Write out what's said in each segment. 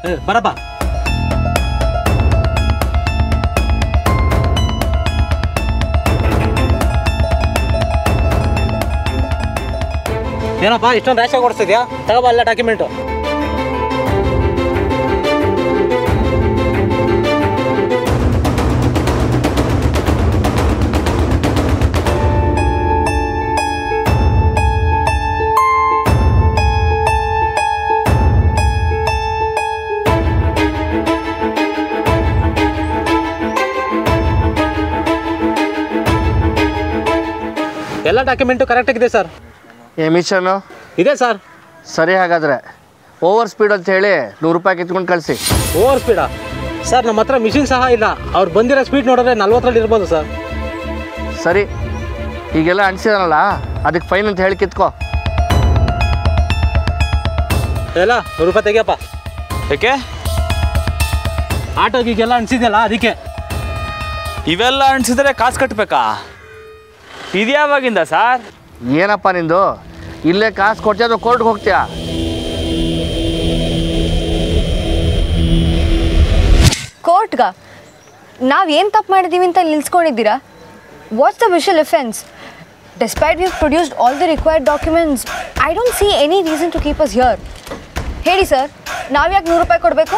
ಏ, ಬರಪ್ಪ ಏನಪ್ಪ ಇಷ್ಟೊಂದು ರ್ಯಾಶ್ ಆಗಿ ಓಡಿಸ್ತಿದ್ಯಾ ತಗೋಬಾ ಎಲ್ಲ ಡಾಕ್ಯುಮೆಂಟು ಎಲ್ಲ ಡಾಕ್ಯುಮೆಂಟು ಕರೆಕ್ಟಾಗಿದೆ ಸರ್ ಏ ಮಿಷನ್ನು ಇದೆ ಸರ್ ಸರಿ ಹಾಗಾದರೆ ಓವರ್ ಸ್ಪೀಡ್ ಅಂತ ಹೇಳಿ ನೂರು ರೂಪಾಯಿ ಕಿತ್ಕೊಂಡು ಕಳಿಸಿ ಓವರ್ ಸ್ಪೀಡಾ ಸರ್ ನಮ್ಮ ಹತ್ರ ಮಿಷಿನ್ ಸಹ ಇಲ್ಲ ಅವ್ರು ಬಂದಿರೋ ಸ್ಪೀಡ್ ನೋಡಿದ್ರೆ ನಲ್ವತ್ತರಲ್ಲಿ ಇರ್ಬೋದು ಸರ್ ಸರಿ ಈಗೆಲ್ಲ ಅನ್ಸಿದಾನಲ್ಲ ಅದಕ್ಕೆ ಫೈನ್ ಅಂತ ಹೇಳಿ ಕಿತ್ಕೋ ಎಲ್ಲ ನೂರು ರೂಪಾಯಿ ತೆಗಿಯಪ್ಪ ಯಾಕೆ ಆಟೋಗಿಗೆಲ್ಲ ಅನ್ಸಿದ್ಯಲ್ಲ ಅದಕ್ಕೆ ಇವೆಲ್ಲ ಅಣಿಸಿದ್ರೆ ಕಾಸು ಕಟ್ಟಬೇಕಾ ಇದ್ಯಾವಾಗಿಂದ ಸರ್ ಏನಪ್ಪ ನಿಂದು ಇಲ್ಲೇ ಕಾಸು ಕೊಡ್ತೀಯ ಅಥವಾ ಕೋರ್ಟ್ಗೆ ಹೋಗ್ತೀಯಾ ಕೋರ್ಟ್ಗ ನಾವು ಏನು ತಪ್ಪು ಮಾಡಿದ್ದೀವಿ ಅಂತ ನಿಲ್ಸ್ಕೊಂಡಿದ್ದೀರಾ what's the visual offence despite you produced all the required documents I don't see any reason to keep us here ಹೇಳಿ ಸರ್ ನಾವು ಯಾಕೆ ನೂರು ರೂಪಾಯಿ ಕೊಡಬೇಕು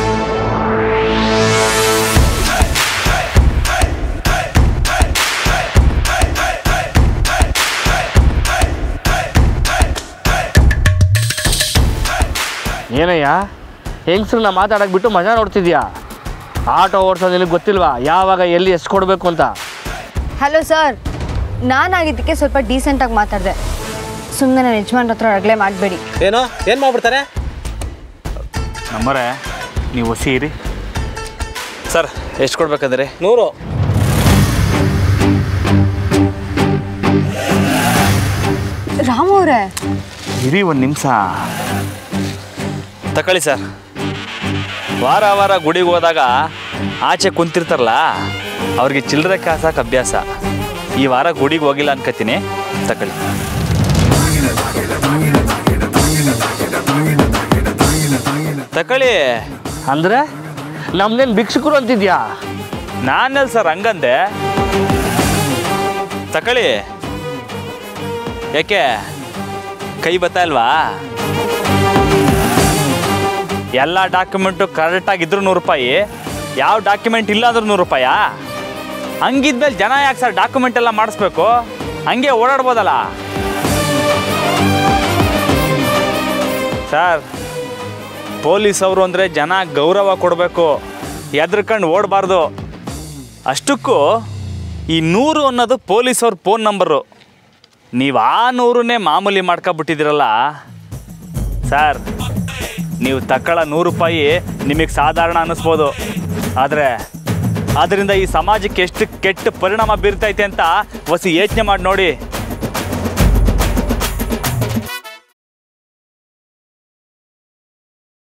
ಏನಯ್ಯ ಹೆಂಗಸ್ರನ್ನ ಮಾತಾಡಕ್ಕೆ ಬಿಟ್ಟು ಮಜಾ ನೋಡ್ತಿದ್ಯಾ ಆಟೋ ಓಡಿಸೋದು ನಿನಗೆ ಗೊತ್ತಿಲ್ವಾ ಯಾವಾಗ ಎಲ್ಲಿ ಎಷ್ಟು ಕೊಡಬೇಕು ಅಂತ ಹಲೋ ಸರ್ ನಾನಾಗಿದ್ದಕ್ಕೆ ಸ್ವಲ್ಪ ಡೀಸೆಂಟಾಗಿ ಮಾತಾಡಿದೆ ಸುಮ್ಮನೆ ನನ್ನ ಯಜಮಾನ್ರ ಹತ್ರ ರಗಳೆ ಮಾಡಬೇಡಿ ಏನೋ ಏನು ಮಾಡ್ಬಿಡ್ತಾರೆ ನಮ್ಮರೆ ನೀವು ಹೊಸಿ ಇರಿ ಸರ್ ಎಷ್ಟು ಕೊಡ್ಬೇಕಂದ್ರೆ ನೂರು ರಾಮು ಅವರೇ ಇರಿ ಒಂದು ನಿಮಿಷ ತಕೊಳ್ಳಿ ಸರ್ ವಾರ ವಾರ ಗುಡಿಗೆ ಹೋದಾಗ ಆಚೆ ಕುಂತಿರ್ತಾರಲ್ಲ ಅವ್ರಿಗೆ ಚಿಲ್ಲರೆ ಕಾಸಾಕ ಅಭ್ಯಾಸ ಈ ವಾರ ಗುಡಿಗೆ ಹೋಗಿಲ್ಲ ಅನ್ಕೋತೀನಿ ತಕೊಳ್ಳಿ ತಕೊಳ್ಳಿ ಅಂದರೆ ನಮ್ದೇನು ಭಿಕ್ಷುಕರು ಅಂತಿದ್ಯಾ ನಾನೆಲ್ಲ ಸರ್ ಹಂಗಂದೆ ತಕೊಳ್ಳಿ ಯಾಕೆ ಕೈ ಬತ್ತಾ ಇಲ್ವಾ ಎಲ್ಲ ಡಾಕ್ಯುಮೆಂಟು ಕರೆಕ್ಟಾಗಿದ್ರು ನೂರು ರೂಪಾಯಿ ಯಾವ ಡಾಕ್ಯುಮೆಂಟ್ ಇಲ್ಲ ಅಂದ್ರೂ ನೂರು ರೂಪಾಯಾ ಹಂಗಿದ್ಮೇಲೆ ಜನ ಯಾಕೆ ಸರ್ ಡಾಕ್ಯುಮೆಂಟ್ ಎಲ್ಲ ಮಾಡಿಸ್ಬೇಕು ಹಂಗೆ ಓಡಾಡ್ಬೋದಲ್ಲ ಸರ್ ಪೊಲೀಸ್ ಅವರು ಅಂದರೆ ಜನ ಗೌರವ ಕೊಡಬೇಕು ಎದ್ರಕಂಡು ಓಡಬಾರ್ದು ಅಷ್ಟಕ್ಕೂ ಈ ನೂರು ಅನ್ನೋದು ಪೊಲೀಸವ್ರ ಫೋನ್ ನಂಬರು ನೀವು ಆ ನೂರನ್ನೇ ಮಾಮೂಲಿ ಮಾಡ್ಕೊಬಿಟ್ಟಿದ್ದೀರಲ್ಲ ಸರ್ ನೀವು ತಕ್ಕಳ ನೂರು ರೂಪಾಯಿ ನಿಮಗೆ ಸಾಧಾರಣ ಅನ್ನಿಸ್ಬೋದು ಆದರೆ ಅದರಿಂದ ಈ ಸಮಾಜಕ್ಕೆ ಎಷ್ಟು ಕೆಟ್ಟ ಪರಿಣಾಮ ಬೀರ್ತೈತೆ ಅಂತ ಹೊಸ ಯೋಚನೆ ಮಾಡಿ ನೋಡಿ